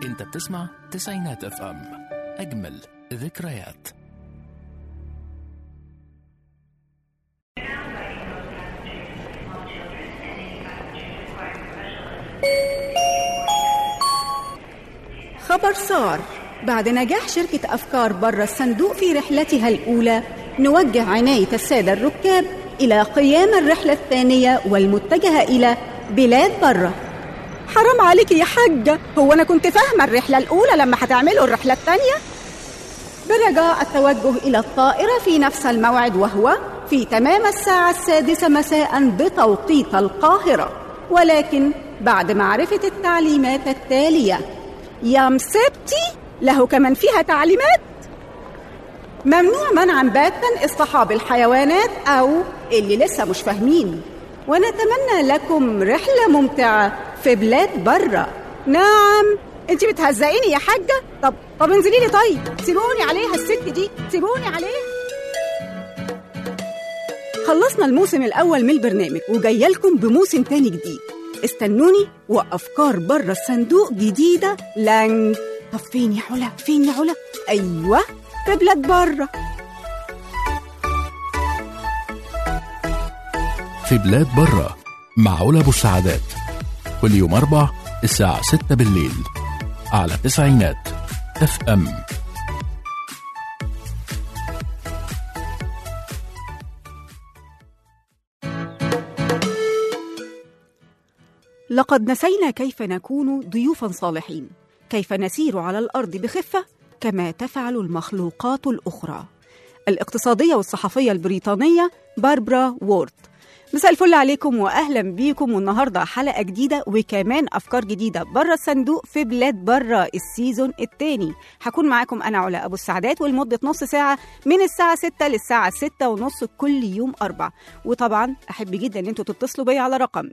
انت بتسمع تسعينات اف ام اجمل ذكريات خبر صار بعد نجاح شركة أفكار بره الصندوق في رحلتها الأولى نوجه عناية السادة الركاب إلى قيام الرحلة الثانية والمتجهة إلى بلاد بره حرام عليك يا حاجة هو أنا كنت فاهمة الرحلة الأولى لما هتعملوا الرحلة الثانية برجاء التوجه إلى الطائرة في نفس الموعد وهو في تمام الساعة السادسة مساء بتوقيت القاهرة ولكن بعد معرفة التعليمات التالية يا مسبتي له كمان فيها تعليمات ممنوع منعا باتا اصطحاب الحيوانات أو اللي لسه مش فاهمين ونتمنى لكم رحلة ممتعة في بلاد برة نعم انت بتهزقيني يا حاجة طب طب انزلي لي طيب سيبوني عليها الست دي سيبوني عليها خلصنا الموسم الأول من البرنامج وجاية لكم بموسم تاني جديد استنوني وأفكار بره الصندوق جديدة لن طب فين يا علا فين يا علا أيوة في بلاد بره في بلاد برة مع علا ابو السعادات كل يوم اربع الساعة 6 بالليل على تسعينات اف ام لقد نسينا كيف نكون ضيوفا صالحين كيف نسير على الارض بخفه كما تفعل المخلوقات الاخرى الاقتصاديه والصحفيه البريطانيه باربرا وورد مساء الفل عليكم واهلا بيكم والنهارده حلقه جديده وكمان افكار جديده بره الصندوق في بلاد بره السيزون الثاني هكون معاكم انا علا ابو السعدات ولمده نص ساعه من الساعه 6 للساعه 6 ونص كل يوم اربع وطبعا احب جدا ان انتوا تتصلوا بيا على رقم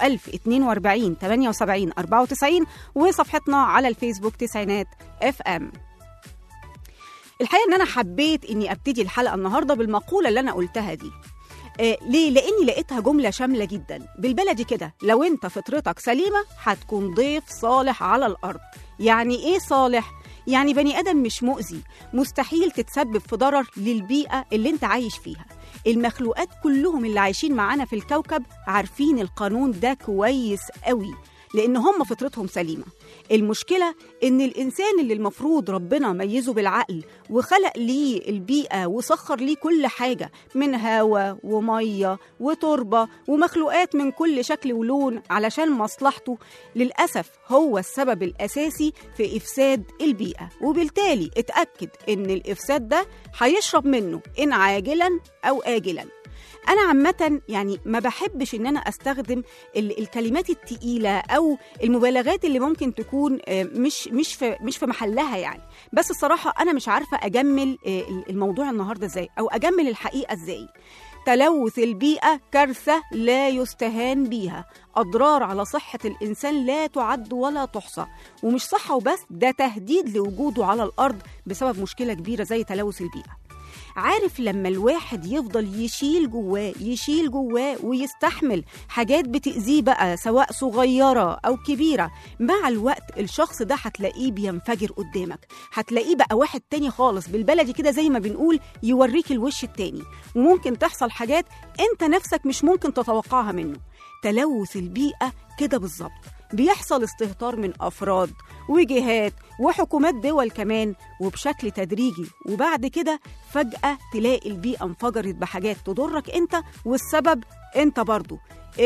01042 78 94 وصفحتنا على الفيسبوك تسعينات اف ام الحقيقه ان انا حبيت اني ابتدي الحلقه النهارده بالمقوله اللي انا قلتها دي آه ليه؟ لأني لقيتها جملة شاملة جدا بالبلدي كده لو أنت فطرتك سليمة هتكون ضيف صالح على الأرض يعني إيه صالح؟ يعني بني آدم مش مؤذي مستحيل تتسبب في ضرر للبيئة اللي أنت عايش فيها المخلوقات كلهم اللي عايشين معانا في الكوكب عارفين القانون ده كويس قوي لأن هم فطرتهم سليمة المشكلة إن الإنسان اللي المفروض ربنا ميزه بالعقل وخلق ليه البيئة وسخر ليه كل حاجة من هواء ومية وتربة ومخلوقات من كل شكل ولون علشان مصلحته للأسف هو السبب الأساسي في إفساد البيئة وبالتالي اتأكد إن الإفساد ده هيشرب منه إن عاجلا أو آجلا انا عامه يعني ما بحبش ان انا استخدم ال- الكلمات التقيله او المبالغات اللي ممكن تكون آه، مش مش في مش في محلها يعني بس الصراحه انا مش عارفه اجمل آه، الموضوع النهارده ازاي او اجمل الحقيقه ازاي تلوث البيئة كارثة لا يستهان بيها أضرار على صحة الإنسان لا تعد ولا تحصى ومش صحة وبس ده تهديد لوجوده على الأرض بسبب مشكلة كبيرة زي تلوث البيئة عارف لما الواحد يفضل يشيل جواه يشيل جواه ويستحمل حاجات بتأذيه بقى سواء صغيرة أو كبيرة مع الوقت الشخص ده هتلاقيه بينفجر قدامك هتلاقيه بقى واحد تاني خالص بالبلدي كده زي ما بنقول يوريك الوش التاني وممكن تحصل حاجات انت نفسك مش ممكن تتوقعها منه تلوث البيئة كده بالظبط بيحصل استهتار من أفراد وجهات وحكومات دول كمان وبشكل تدريجي وبعد كده فجأة تلاقي البيئة انفجرت بحاجات تضرك انت والسبب انت برضو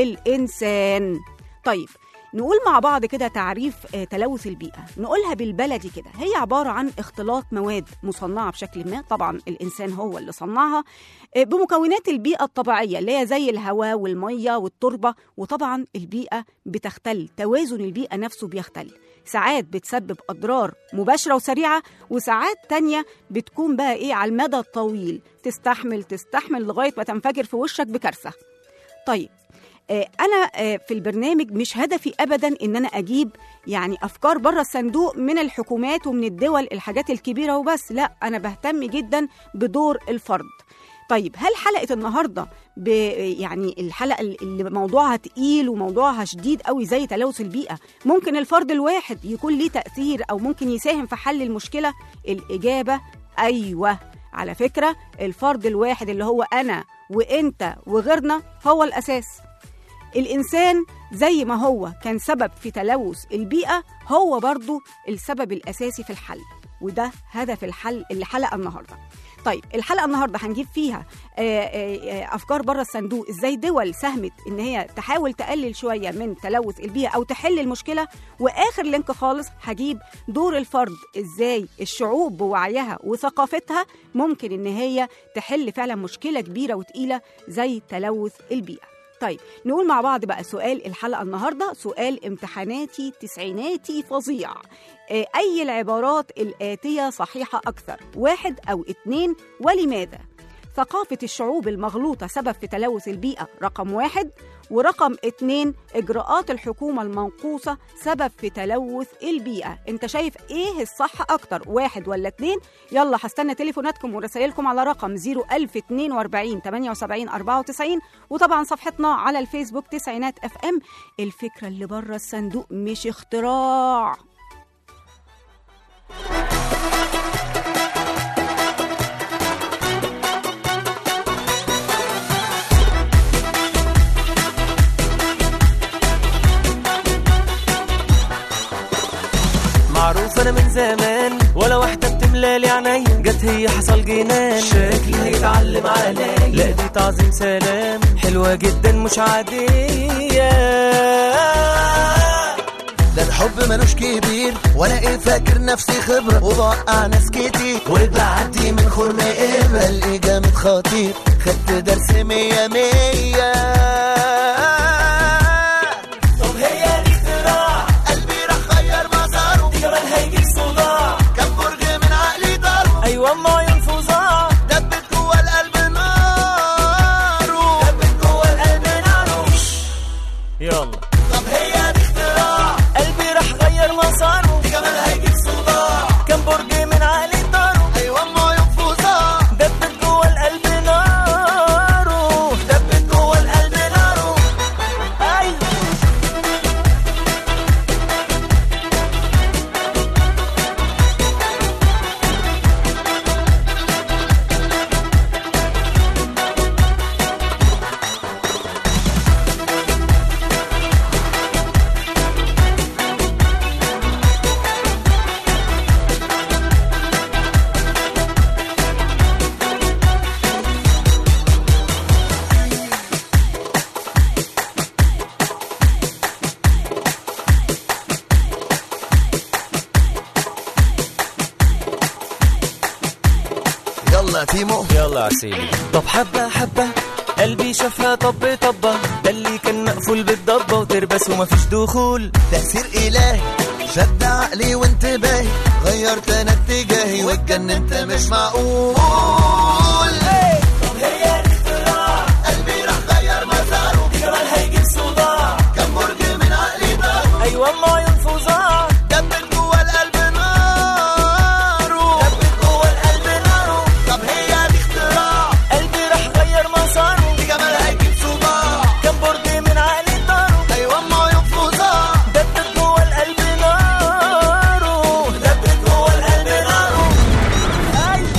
الإنسان طيب نقول مع بعض كده تعريف آه، تلوث البيئة نقولها بالبلدي كده هي عبارة عن اختلاط مواد مصنعة بشكل ما طبعا الإنسان هو اللي صنعها آه، بمكونات البيئة الطبيعية اللي هي زي الهواء والمية والتربة وطبعا البيئة بتختل توازن البيئة نفسه بيختل ساعات بتسبب أضرار مباشرة وسريعة وساعات تانية بتكون بقى إيه على المدى الطويل تستحمل تستحمل لغاية ما تنفجر في وشك بكارثة طيب آه، انا آه، في البرنامج مش هدفي ابدا ان انا اجيب يعني افكار بره الصندوق من الحكومات ومن الدول الحاجات الكبيره وبس لا انا بهتم جدا بدور الفرد طيب هل حلقه النهارده ب يعني الحلقه اللي موضوعها تقيل وموضوعها شديد قوي زي تلوث البيئه ممكن الفرد الواحد يكون ليه تاثير او ممكن يساهم في حل المشكله الاجابه ايوه على فكره الفرد الواحد اللي هو انا وانت وغيرنا هو الاساس الإنسان زي ما هو كان سبب في تلوث البيئة هو برضو السبب الأساسي في الحل وده هدف الحل الحلقة النهاردة طيب الحلقة النهاردة هنجيب فيها آه، آه، آه، أفكار بره الصندوق إزاي دول ساهمت إن هي تحاول تقلل شوية من تلوث البيئة أو تحل المشكلة وآخر لينك خالص هجيب دور الفرد إزاي الشعوب بوعيها وثقافتها ممكن إن هي تحل فعلا مشكلة كبيرة وتقيلة زي تلوث البيئة طيب نقول مع بعض بقى سؤال الحلقة النهاردة سؤال امتحاناتي تسعيناتي فظيع آه، أي العبارات الآتية صحيحة أكثر واحد أو اتنين ولماذا ثقافة الشعوب المغلوطة سبب في تلوث البيئة رقم واحد ورقم اتنين إجراءات الحكومة المنقوصة سبب في تلوث البيئة انت شايف ايه الصح أكتر واحد ولا اتنين يلا هستنى تليفوناتكم ورسائلكم على رقم 01042 78 94 وطبعا صفحتنا على الفيسبوك تسعينات اف ام الفكرة اللي بره الصندوق مش اختراع معروف انا من زمان ولا واحدة بتملالي عينيا جت هي حصل جنان شكلي هيتعلم عليا لا دي تعظيم سلام حلوة جدا مش عادية ده الحب ملوش كبير وانا ايه فاكر نفسي خبرة وبوقع ناس كتير وبعدي من خرم ابرة الاقي جامد خطير خدت درس مية مية طب هي دي اختراع قلبي راح غير مساره دي كمان هيجيب صداع كان برج من عقلي ضرب ايوه ما ينفذها دبت جوه القلب ناره دبت جوه القلب ناره يلا طب هي دي اختراع قلبي راح غير مساره دي كمان هيجيب صداع كان برج من عقلي ضرب ايوه ما ينفذها دبت جوه القلب ناره دبت جوه القلب ناره ايوه يلا تيمو يلا عسيلي طب حبة حبة قلبي شافها طب طبة ده اللي كان مقفول بالضبة وتربس ومفيش دخول تأثير إلهي شد عقلي وانتباهي غيرت انا اتجاهي واتجننت مش معقول طب هي دي اختراع قلبي راح غير مساره دي كمان هيجيب صداع كان برج من عقلي ضرب ايوه ما ينفذها دبت جوه القلب ناره دبت جوه القلب ناره طب هي دي اختراع قلبي راح غير مساره دي جمال هيجيب صداع كان برج من عقلي ضرب ايوه ما ينفذها دبت جوه القلب ناره دبت جوه القلب ناره ايوه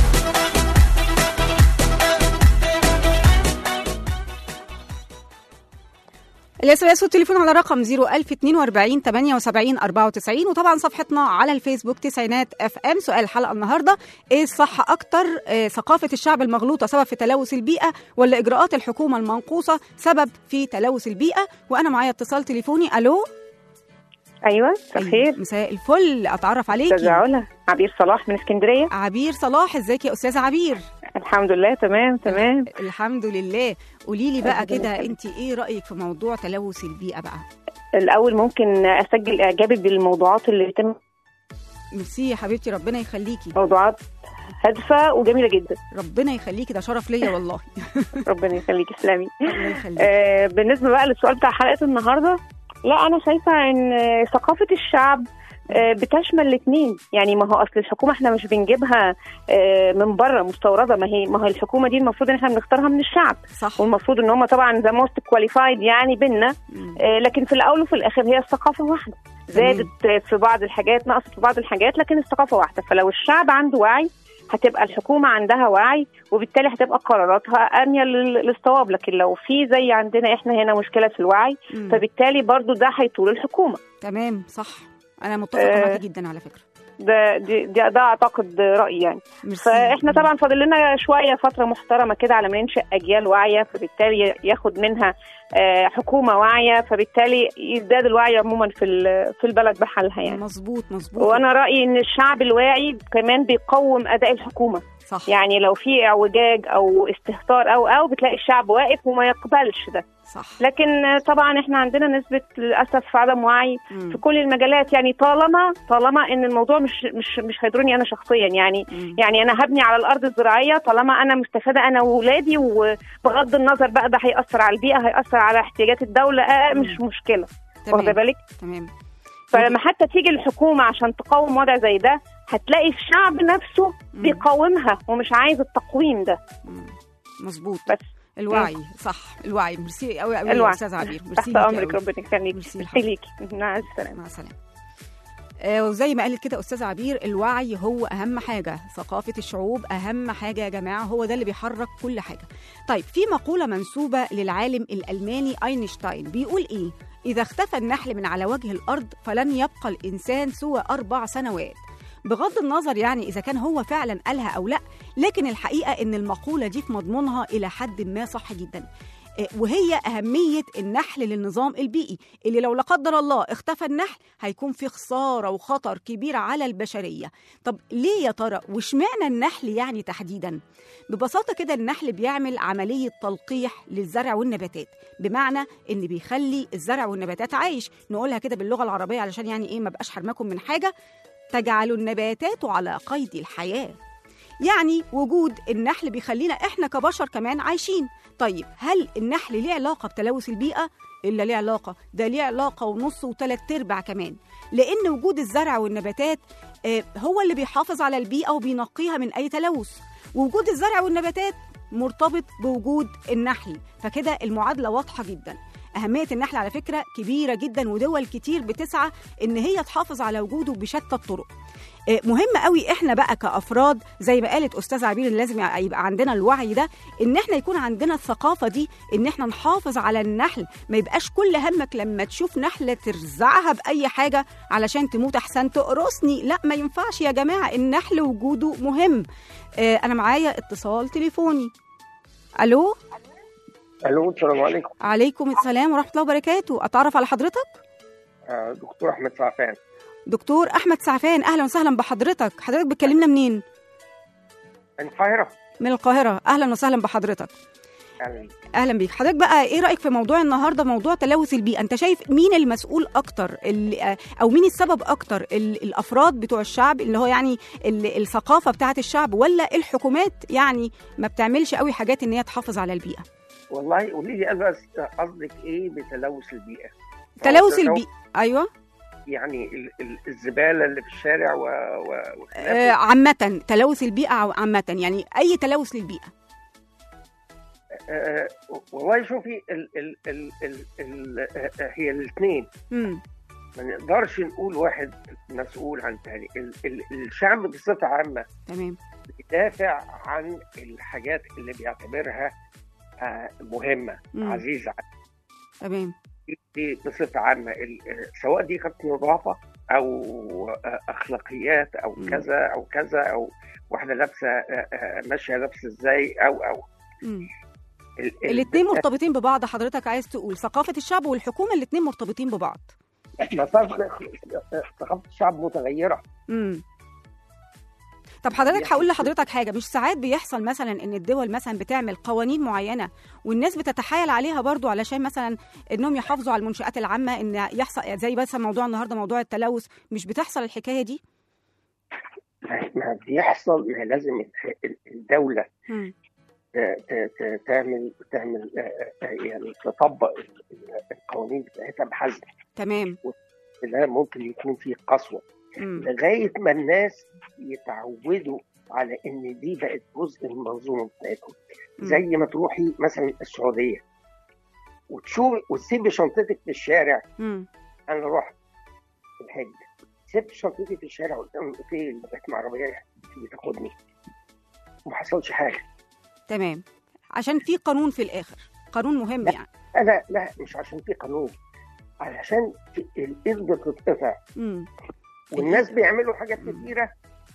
الاس ام اس والتليفون على رقم 01042 78 94 وطبعا صفحتنا على الفيسبوك تسعينات اف ام سؤال الحلقه النهارده ايه الصح اكتر آه، ثقافه الشعب المغلوطه سبب في تلوث البيئه ولا اجراءات الحكومه المنقوصه سبب في تلوث البيئه وانا معايا اتصال تليفوني الو ايوه مساء الخير مساء الفل اتعرف استاذه عليكي علا عبير صلاح من اسكندريه عبير صلاح ازيك يا استاذه عبير الحمد لله تمام تمام الحمد لله قولي لي بقى ربنا كده يخليك. انت ايه رايك في موضوع تلوث البيئه بقى الاول ممكن اسجل اعجابي بالموضوعات اللي بتم ميرسي يا حبيبتي ربنا يخليكي موضوعات هادفه وجميله جدا ربنا يخليكي ده شرف ليا والله ربنا يخليكي تسلمي الله يخليكي آه بالنسبه بقى للسؤال بتاع حلقه النهارده لا انا شايفه ان ثقافه الشعب آه، بتشمل الاثنين يعني ما هو اصل الحكومه احنا مش بنجيبها آه، من بره مستورده ما هي ما هي الحكومه دي المفروض ان احنا بنختارها من الشعب صح والمفروض ان هم طبعا ذا موست كواليفايد يعني بينا مم. آه، لكن في الاول وفي الاخر هي الثقافه واحده زادت في بعض الحاجات نقصت في بعض الحاجات لكن الثقافه واحده فلو الشعب عنده وعي هتبقى الحكومه عندها وعي وبالتالي هتبقى قراراتها انية لل- للصواب لكن لو في زي عندنا احنا هنا مشكله في الوعي مم. فبالتالي برضو ده هيطول الحكومه تمام صح انا متفقه آه. معاكي جدا على فكره ده دي ده, ده اعتقد رايي يعني ميرسي. فاحنا طبعا فاضل لنا شويه فتره محترمه كده على ما ننشئ اجيال واعيه فبالتالي ياخد منها آه، حكومه واعيه فبالتالي يزداد الوعي عموما في ال- في البلد بحالها يعني مظبوط مظبوط وانا رايي ان الشعب الواعي كمان بيقوم اداء الحكومه صح يعني لو في اعوجاج او استهتار او او بتلاقي الشعب واقف وما يقبلش ده صح لكن آه، طبعا احنا عندنا نسبه للاسف عدم وعي مم. في كل المجالات يعني طالما طالما ان الموضوع مش مش مش هيضرني انا شخصيا يعني مم. يعني انا هبني على الارض الزراعيه طالما انا مستفاده انا واولادي وبغض النظر بقى ده هياثر على البيئه هياثر على احتياجات الدوله آه مش مشكله واخده تمام بالك تمام فلما حتى تيجي الحكومه عشان تقاوم وضع زي ده هتلاقي الشعب نفسه مم. بيقاومها ومش عايز التقويم ده مم. مظبوط بس الوعي صح الوعي ميرسي قوي قوي يا الوعي. استاذ عبير تحت ميرسي ليكي امرك قوي. ربنا يخليك ميرسي ميرسي ليكي مع السلامه مع السلامه آه، وزي ما قالت كده استاذه عبير الوعي هو اهم حاجه ثقافه الشعوب اهم حاجه يا جماعه هو ده اللي بيحرك كل حاجه طيب في مقوله منسوبه للعالم الالماني اينشتاين بيقول ايه اذا اختفى النحل من على وجه الارض فلن يبقى الانسان سوى اربع سنوات بغض النظر يعني اذا كان هو فعلا قالها او لا لكن الحقيقه ان المقوله دي في مضمونها الى حد ما صح جدا آه، وهي أهمية النحل للنظام البيئي اللي لو لا قدر الله اختفى النحل هيكون في خسارة وخطر كبير على البشرية طب ليه يا ترى واشمعنى النحل يعني تحديدا ببساطة كده النحل بيعمل عملية تلقيح للزرع والنباتات بمعنى ان بيخلي الزرع والنباتات عايش نقولها كده باللغة العربية علشان يعني ايه ما بقاش حرمكم من حاجة تجعل النباتات على قيد الحياه يعني وجود النحل بيخلينا احنا كبشر كمان عايشين طيب هل النحل ليه علاقه بتلوث البيئه الا ليه علاقه ده ليه علاقه ونص وثلاث ارباع كمان لان وجود الزرع والنباتات آه، هو اللي بيحافظ على البيئه وبينقيها من اي تلوث ووجود الزرع والنباتات مرتبط بوجود النحل فكده المعادله واضحه جدا أهمية النحل على فكرة كبيرة جدا ودول كتير بتسعى إن هي تحافظ على وجوده بشتى الطرق آه، مهم قوي احنا بقى كافراد زي ما قالت استاذه عبير اللي لازم يبقى عندنا الوعي ده ان احنا يكون عندنا الثقافه دي ان احنا نحافظ على النحل ما يبقاش كل همك لما تشوف نحله ترزعها باي حاجه علشان تموت احسن تقرصني لا ما ينفعش يا جماعه النحل وجوده مهم آه، انا معايا اتصال تليفوني الو الو السلام عليكم عليكم السلام ورحمه الله وبركاته اتعرف على حضرتك آه، دكتور احمد سعفان دكتور احمد سعفان اهلا وسهلا بحضرتك حضرتك بتكلمنا منين من القاهره من القاهره اهلا وسهلا بحضرتك يعني اهلا بيك حضرتك بقى ايه رايك في موضوع النهارده موضوع تلوث البيئه انت شايف مين المسؤول اكتر ال- آه، او مين السبب اكتر ال- الافراد بتوع الشعب اللي هو يعني ال- الثقافه بتاعه الشعب ولا الحكومات يعني ما بتعملش قوي حاجات ان هي تحافظ على البيئه والله قولي لي بس قصدك ايه بتلوث البيئه؟ تلوث تلوث- البيئه ايوه يعني ال- ال- الزباله اللي في الشارع و... و... آه وخلافه. عامه تلوث البيئه أو عامه يعني اي تلوث للبيئه آه والله شوفي ال... ال... ال... ال... ال... آه، هي الاثنين امم ما نقدرش نقول واحد مسؤول عن تاني ال... ال... الشعب بصفه عامه تمام بيدافع عن الحاجات اللي بيعتبرها آه مهمه مم. عزيزه تمام دي بصفة عامة ال- سواء دي كانت نظافة أو أخلاقيات أو مم. كذا أو كذا أو واحدة لابسة آه، آه، ماشية لابسة إزاي أو أو مم. ال- ال- الاثنين مرتبطين ببعض حضرتك عايز تقول ثقافه الشعب والحكومه الاثنين مرتبطين ببعض مسار ثقافة الشعب متغيرة امم طب حضرتك بيحصل هقول شيء. لحضرتك حاجه مش ساعات بيحصل مثلا ان الدول مثلا بتعمل قوانين معينه والناس بتتحايل عليها برضو علشان مثلا انهم يحافظوا على المنشات العامه ان يحصل زي بس موضوع النهارده موضوع التلوث مش بتحصل الحكايه دي ما بيحصل ما لازم ال- الدولة مم. ت- ت- ت- تعمل تعمل آه، آه، يعني تطبق ال- ال- القوانين بتاعتها بحزم تمام ده ممكن يكون فيه قسوة مم. لغايه ما الناس يتعودوا على ان دي بقت جزء من المنظومه بتاعتهم مم. زي ما تروحي مثلا السعوديه وتشوفي وتسيبي شنطتك في الشارع مم. انا رحت في الحج سبت شنطتي في الشارع قدام الاوتيل لغايه ما عربيه تيجي تاخدني وما حصلش حاجه تمام عشان في قانون في الاخر قانون مهم لا. يعني لا لا مش عشان في قانون علشان في- الايد بتتقطع مم. والناس بيعملوا حاجات كتيره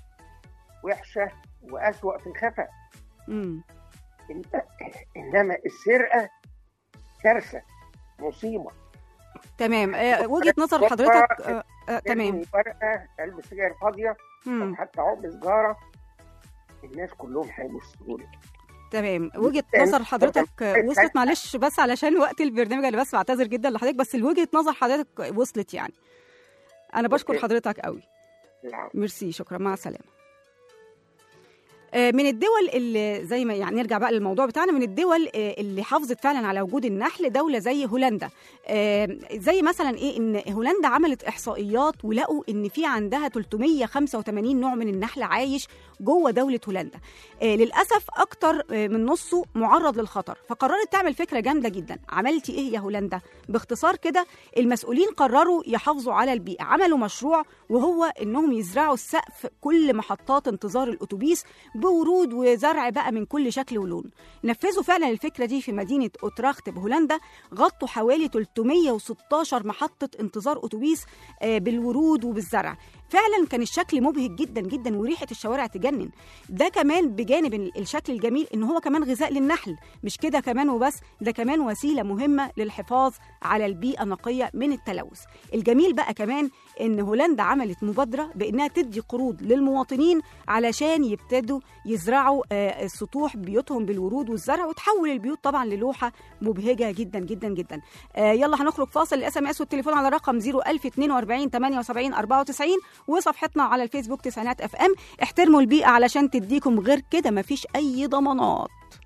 وحشه واسوأ في الخفا مم. إن- انما السرقه كارثه مصيبه تمام آه، وجهه نظر حضرتك آه، آه، تمام ارمي ورقه علبه سجاير فاضيه او مم. حتى عقب سجاره الناس كلهم هيبصوا لك تمام وجهه جداً. نظر حضرتك آه، وصلت معلش بس علشان وقت البرنامج انا بس بعتذر جدا لحضرتك بس وجهه نظر حضرتك وصلت يعني انا بشكر أوكي. حضرتك قوي العفو. ميرسي شكرا مع السلامه آه، من الدول اللي زي ما يعني نرجع بقى للموضوع بتاعنا من الدول آه، اللي حافظت فعلا على وجود النحل دوله زي هولندا آه، زي مثلا ايه ان هولندا عملت احصائيات ولقوا ان في عندها 385 نوع من النحل عايش جوه دوله هولندا آه، للاسف اكتر آه، من نصه معرض للخطر فقررت تعمل فكره جامده جدا عملتي ايه يا هولندا باختصار كده المسؤولين قرروا يحافظوا على البيئه عملوا مشروع وهو انهم يزرعوا السقف كل محطات انتظار الاتوبيس بورود وزرع بقى من كل شكل ولون نفذوا فعلا الفكره دي في مدينه اوتراخت بهولندا غطوا حوالي 316 محطه انتظار اتوبيس آه، بالورود وبالزرع فعلا كان الشكل مبهج جدا جدا وريحه الشوارع تجنن ده كمان بجانب ال- الشكل الجميل ان هو كمان غذاء للنحل مش كده كمان وبس ده كمان وسيله مهمه للحفاظ على البيئه نقيه من التلوث الجميل بقى كمان ان هولندا عملت مبادره بانها تدي قروض للمواطنين علشان يبتدوا يزرعوا آه، سطوح بيوتهم بالورود والزرع وتحول البيوت طبعا للوحه مبهجه جدا جدا جدا آه، يلا هنخرج فاصل الاس ام اس والتليفون على رقم 01042 78 94 وصفحتنا على الفيسبوك تسعينات اف ام احترموا البيئه علشان تديكم غير كده مفيش اي ضمانات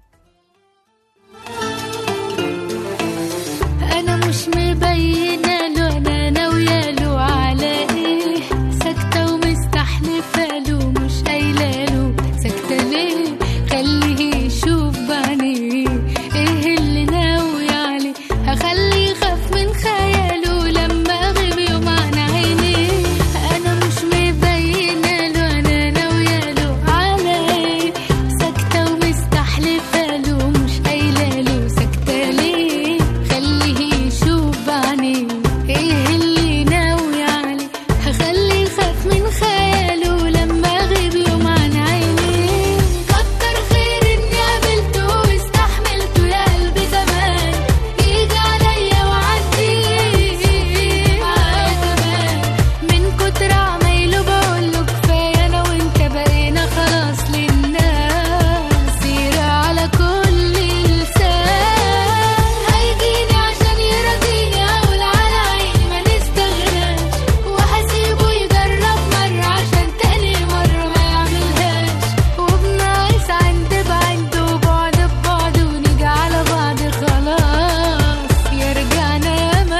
انا مش مبينه له انا ناويه له على ايه ساكته ومستحلفه له مش قايله له ساكته ليه خليه يشوف بعينيه ايه اللي ناوي عليه هخليه يخاف من خياله لما اغيب يوم عن عينيه انا مش مبينه له انا ناويه له على ايه ساكته ومستحلفه له مش قايله له ساكته ليه خليه يشوف بعينيه ايه اللي ناوي عليه هخليه يخاف من خياله لما اغيب يوم عن عينيه كتر خير اني قابلته واستحملته يا قلبي زمان يجي عليا وعدي معاه كمان من كتر عمايله بقوله كفايه انا وانت بقينا خلاص للناس سيرة على كل لسان هيجيني عشان يرضيني اقول على عيني ما نستغناش وهسيبه يجرب مرة عشان تاني مرة ما يعملهاش وبناقص عند بعند وبعد ببعد ونيجي على بعض خلاص يا رجعنا يا ما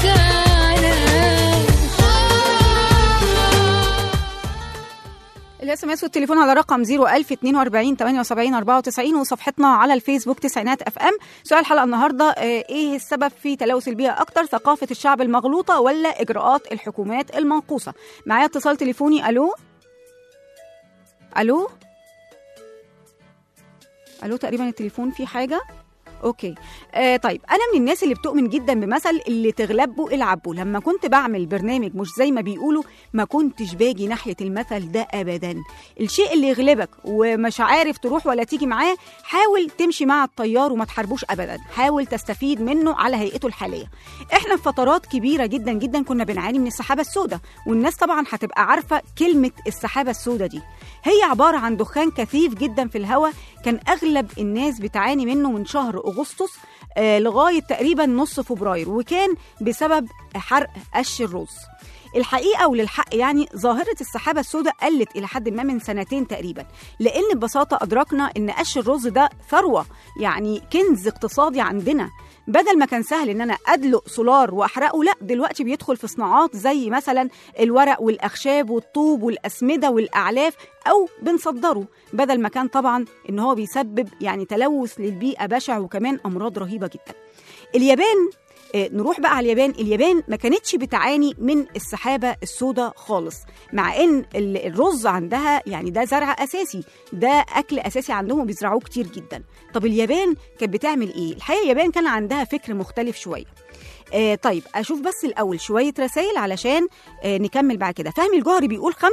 رجعناش الاس ام اس والتليفون على رقم 01042 78 94 وصفحتنا على الفيسبوك تسعينات اف ام سؤال الحلقه النهارده آه، ايه السبب في تلوث البيئه اكتر ثقافه الشعب المغلوطه ولا اجراءات الحكومات المنقوصه معايا اتصال تليفوني الو الو الو تقريبا التليفون فيه حاجه اوكي آه طيب انا من الناس اللي بتؤمن جدا بمثل اللي تغلبه العبه لما كنت بعمل برنامج مش زي ما بيقولوا ما كنتش باجي ناحيه المثل ده ابدا الشيء اللي يغلبك ومش عارف تروح ولا تيجي معاه حاول تمشي مع التيار وما تحاربوش ابدا حاول تستفيد منه على هيئته الحاليه احنا في فترات كبيره جدا جدا كنا بنعاني من السحابه السوداء والناس طبعا هتبقى عارفه كلمه السحابه السوداء دي هي عباره عن دخان كثيف جدا في الهواء كان اغلب الناس بتعاني منه من شهر اغسطس آه لغايه تقريبا نص فبراير وكان بسبب حرق قش الرز الحقيقه وللحق يعني ظاهره السحابه السوداء قلت الى حد ما من سنتين تقريبا لان ببساطه ادركنا ان قش الرز ده ثروه يعني كنز اقتصادي عندنا بدل ما كان سهل ان انا ادلق سولار واحرقه لا دلوقتي بيدخل في صناعات زي مثلا الورق والاخشاب والطوب والاسمده والاعلاف او بنصدره بدل ما كان طبعا ان هو بيسبب يعني تلوث للبيئه بشع وكمان امراض رهيبه جدا اليابان آه، نروح بقى على اليابان اليابان ما كانتش بتعاني من السحابة السوداء خالص مع ان ال- الرز عندها يعني ده زرع اساسي ده اكل اساسي عندهم وبيزرعوه كتير جدا طب اليابان كانت بتعمل ايه الحقيقة اليابان كان عندها فكر مختلف شوية آه طيب اشوف بس الاول شويه رسائل علشان آه نكمل بعد كده فهمي الجوهري بيقول 75%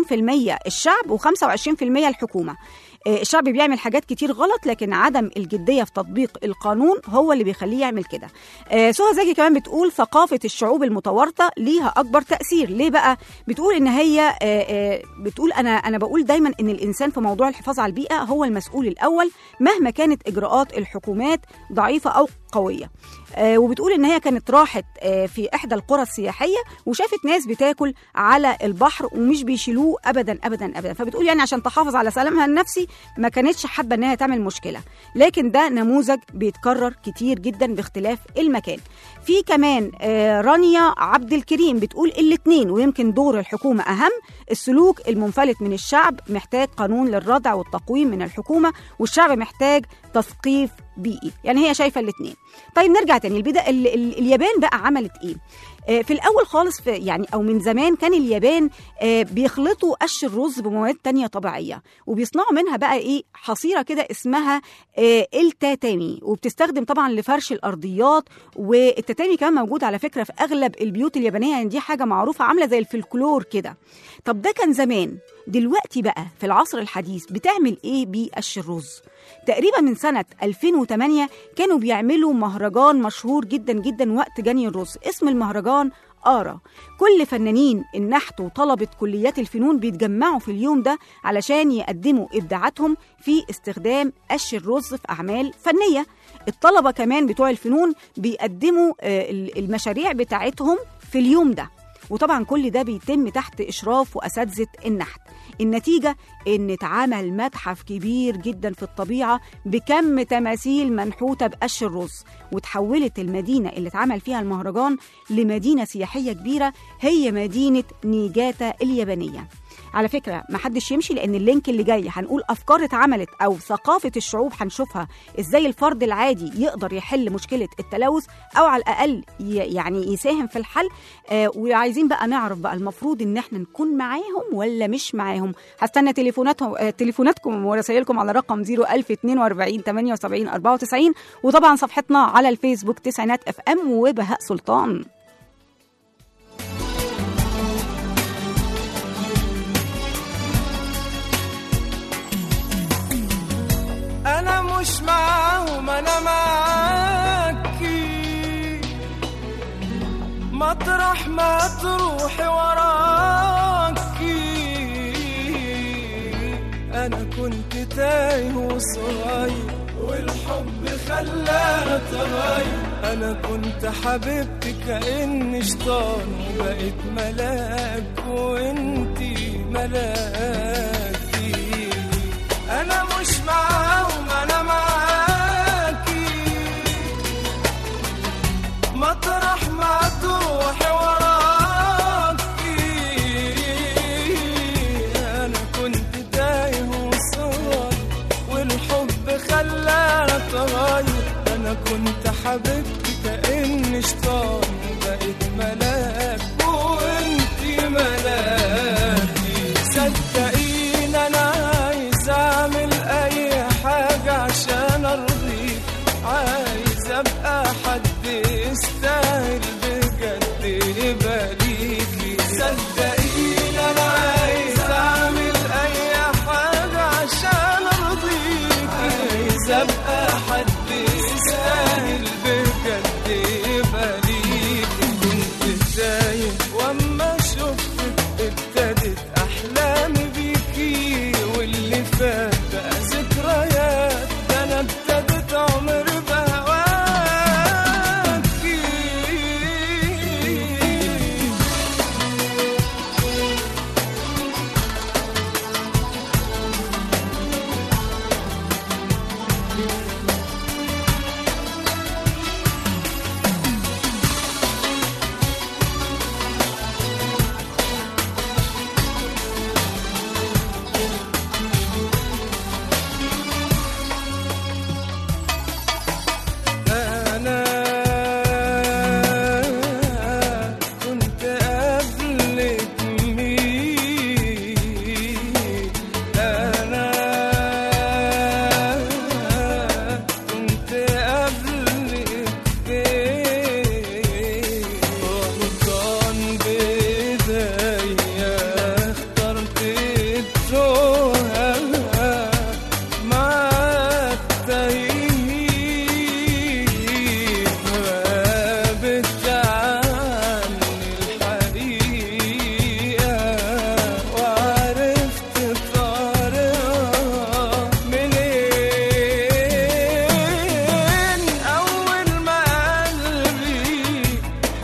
الشعب و25% الحكومه آه الشعب بيعمل حاجات كتير غلط لكن عدم الجديه في تطبيق القانون هو اللي بيخليه يعمل كده آه سهى زكي كمان بتقول ثقافه الشعوب المتورطه ليها اكبر تاثير ليه بقى بتقول ان هي آه آه بتقول انا انا بقول دايما ان الانسان في موضوع الحفاظ على البيئه هو المسؤول الاول مهما كانت اجراءات الحكومات ضعيفه او قويه آه، وبتقول ان هي كانت راحت آه، في احدى القرى السياحيه وشافت ناس بتاكل على البحر ومش بيشيلوه ابدا ابدا ابدا فبتقول يعني عشان تحافظ على سلامها النفسي ما كانتش حابه انها تعمل مشكله لكن ده نموذج بيتكرر كتير جدا باختلاف المكان في كمان آه، رانيا عبد الكريم بتقول الاثنين ويمكن دور الحكومه اهم السلوك المنفلت من الشعب محتاج قانون للردع والتقويم من الحكومه والشعب محتاج تثقيف بيئي يعني هي شايفه الاثنين طيب نرجع تاني البدا... ال... ال... اليابان بقى عملت ايه آه، في الاول خالص في يعني او من زمان كان اليابان آه، بيخلطوا قش الرز بمواد تانية طبيعيه وبيصنعوا منها بقى ايه حصيره كده اسمها آه، التاتامي وبتستخدم طبعا لفرش الارضيات والتاتامي كمان موجود على فكره في اغلب البيوت اليابانيه يعني دي حاجه معروفه عامله زي الفلكلور كده طب ده كان زمان دلوقتي بقى في العصر الحديث بتعمل ايه بقش الرز تقريبا من سنة 2008 كانوا بيعملوا مهرجان مشهور جدا جدا وقت جني الرز اسم المهرجان آرا كل فنانين النحت وطلبة كليات الفنون بيتجمعوا في اليوم ده علشان يقدموا إبداعاتهم في استخدام قش الرز في أعمال فنية الطلبة كمان بتوع الفنون بيقدموا آه، المشاريع بتاعتهم في اليوم ده وطبعا كل ده بيتم تحت إشراف وأساتذة النحت النتيجة إن اتعمل متحف كبير جدا في الطبيعة بكم تماثيل منحوتة بقش الرز وتحولت المدينة اللي اتعمل فيها المهرجان لمدينة سياحية كبيرة هي مدينة نيجاتا اليابانية على فكرة ما حدش يمشي لأن اللينك اللي جاي هنقول أفكار اتعملت أو ثقافة الشعوب هنشوفها إزاي الفرد العادي يقدر يحل مشكلة التلوث أو على الأقل ي- يعني يساهم في الحل آه وعايزين بقى نعرف بقى المفروض إن احنا نكون معاهم ولا مش معاهم هستنى تليفوناتهم آه تليفوناتكم ورسائلكم على رقم 01042 78 94 وطبعا صفحتنا على الفيسبوك تسعينات اف ام وبهاء سلطان انا مش معاهم انا معاكي مطرح ما تروحي وراكي انا كنت تايه وصغير والحب خلاني اتغير انا كنت حبيبتي كاني شيطان وبقيت ملاك وانتي ملاكي انا مش معاهم انا معاكي مطرح ما تروحي وراكي انا كنت تايه وصغير والحب خلاني اتغير انا كنت حبيبتي كاني شيطان وبقيت ملاك وانتي ملاكي صدقيني انا عايز اعمل اي حاجه عشان ارضيك عايز ابقى حد يستاهل بجد يبقى ليكي صدقيني انا عايز اعمل اي حاجه عشان ارضيك عايز ابقى حد يستاهل بجد يبقى ليكي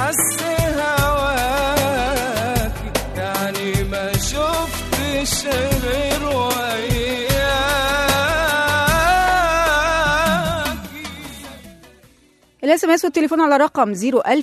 بس هواك يعني ما شفتش غير وياك الاس ام اس والتليفون على رقم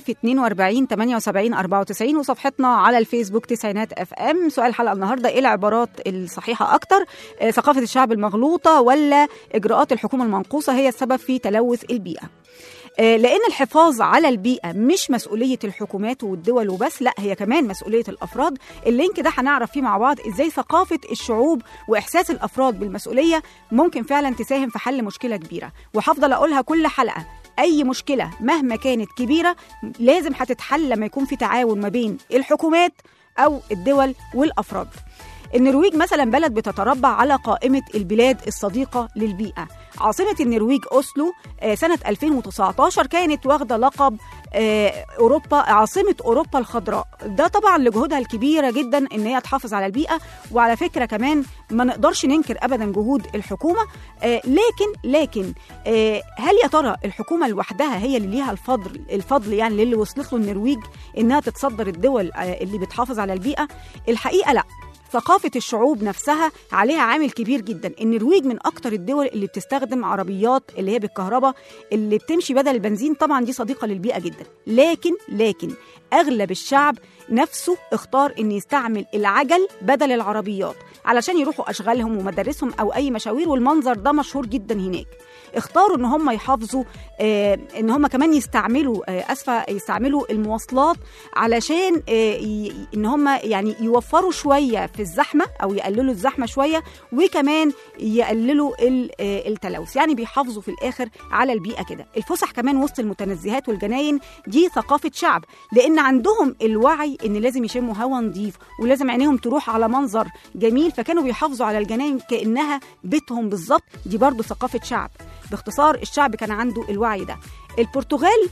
01042 78 94 وصفحتنا على الفيسبوك تسعينات اف ام سؤال الحلقه النهارده ايه العبارات الصحيحه اكتر آه، ثقافه الشعب المغلوطه ولا اجراءات الحكومه المنقوصه هي السبب في تلوث البيئه آه، لان الحفاظ على البيئه مش مسؤوليه الحكومات والدول وبس لا هي كمان مسؤوليه الافراد اللينك ده هنعرف فيه مع بعض ازاي ثقافه الشعوب واحساس الافراد بالمسؤوليه ممكن فعلا تساهم في حل مشكله كبيره وهفضل اقولها كل حلقه اي مشكله مهما كانت كبيره لازم هتتحل لما يكون في تعاون ما بين الحكومات او الدول والافراد النرويج مثلا بلد بتتربع على قائمة البلاد الصديقة للبيئة عاصمة النرويج أوسلو آه، سنة 2019 كانت واخدة لقب آه، أوروبا عاصمة أوروبا الخضراء ده طبعا لجهودها الكبيرة جدا إن هي تحافظ على البيئة وعلى فكرة كمان ما نقدرش ننكر أبدا جهود الحكومة آه، لكن لكن آه، هل يا ترى الحكومة لوحدها هي اللي ليها الفضل الفضل يعني للي وصلت له النرويج إنها تتصدر الدول آه، اللي بتحافظ على البيئة الحقيقة لا ثقافة الشعوب نفسها عليها عامل كبير جدا النرويج من أكتر الدول اللي بتستخدم عربيات اللي هي بالكهرباء اللي بتمشي بدل البنزين طبعا دي صديقة للبيئة جدا لكن لكن أغلب الشعب نفسه اختار ان يستعمل العجل بدل العربيات علشان يروحوا اشغالهم ومدارسهم او اي مشاوير والمنظر ده مشهور جدا هناك اختاروا ان هم يحافظوا آه ان هم كمان يستعملوا آه اسفه يستعملوا المواصلات علشان آه ي- ان هم يعني يوفروا شويه في الزحمه او يقللوا الزحمه شويه وكمان يقللوا ال- آه التلوث يعني بيحافظوا في الاخر على البيئه كده الفسح كمان وسط المتنزهات والجناين دي ثقافه شعب لان عندهم الوعي ان لازم يشموا هوا نظيف ولازم عينيهم تروح على منظر جميل فكانوا بيحافظوا على الجناين كانها بيتهم بالظبط دي برضو ثقافه شعب باختصار الشعب كان عنده الوعي ده البرتغال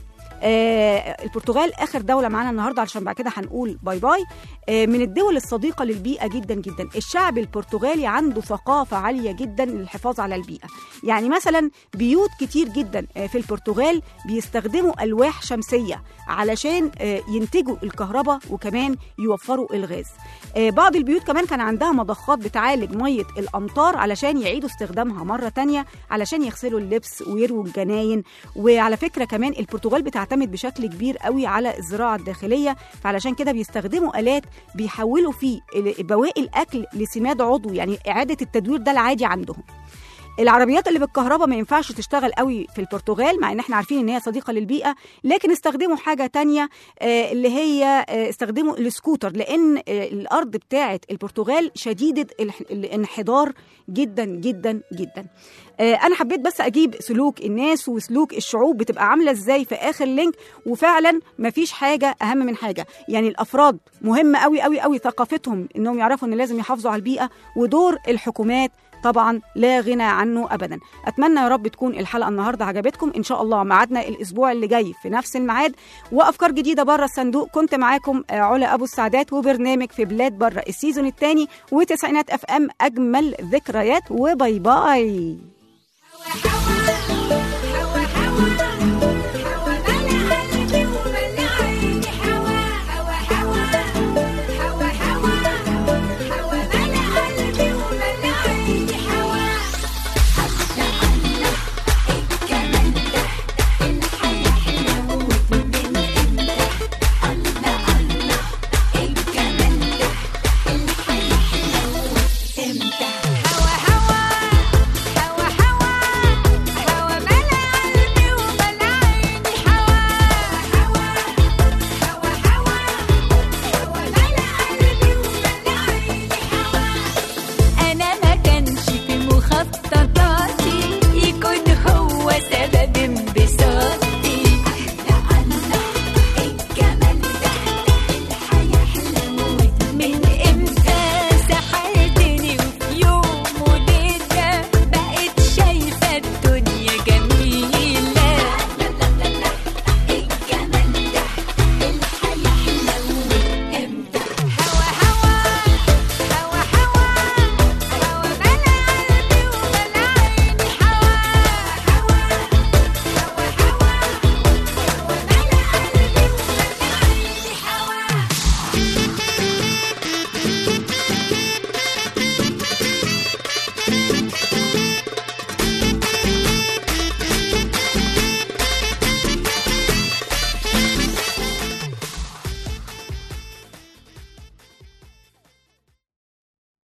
آه البرتغال اخر دوله معانا النهارده علشان بعد كده هنقول باي باي آه من الدول الصديقه للبيئه جدا جدا الشعب البرتغالي عنده ثقافه عاليه جدا للحفاظ على البيئه يعني مثلا بيوت كتير جدا آه في البرتغال بيستخدموا الواح شمسيه علشان آه ينتجوا الكهرباء وكمان يوفروا الغاز آه بعض البيوت كمان كان عندها مضخات بتعالج ميه الامطار علشان يعيدوا استخدامها مره تانية علشان يغسلوا اللبس ويرووا الجناين وعلى فكره كمان البرتغال بتعتمد بشكل كبير قوي على الزراعه الداخليه فعلشان كده بيستخدموا الات بيحولوا فيه ال- بواقي الاكل لسماد عضوي يعني اعاده التدوير ده العادي عندهم العربيات اللي بالكهرباء ما ينفعش تشتغل قوي في البرتغال مع ان احنا عارفين ان هي صديقه للبيئه لكن استخدموا حاجه تانية آه، اللي هي آه، استخدموا السكوتر لان آه، الارض بتاعه البرتغال شديده الح- الانحدار جدا جدا جدا آه، انا حبيت بس اجيب سلوك الناس وسلوك الشعوب بتبقى عامله ازاي في اخر لينك وفعلا مفيش حاجه اهم من حاجه يعني الافراد مهم قوي قوي قوي ثقافتهم انهم يعرفوا ان لازم يحافظوا على البيئه ودور الحكومات طبعا لا غنى عنه ابدا اتمنى يا رب تكون الحلقه النهارده عجبتكم ان شاء الله ميعادنا الاسبوع اللي جاي في نفس الميعاد وافكار جديده بره الصندوق كنت معاكم آه، علا ابو السعدات وبرنامج في بلاد بره السيزون الثاني وتسعينات اف ام اجمل ذكريات وباي باي حوا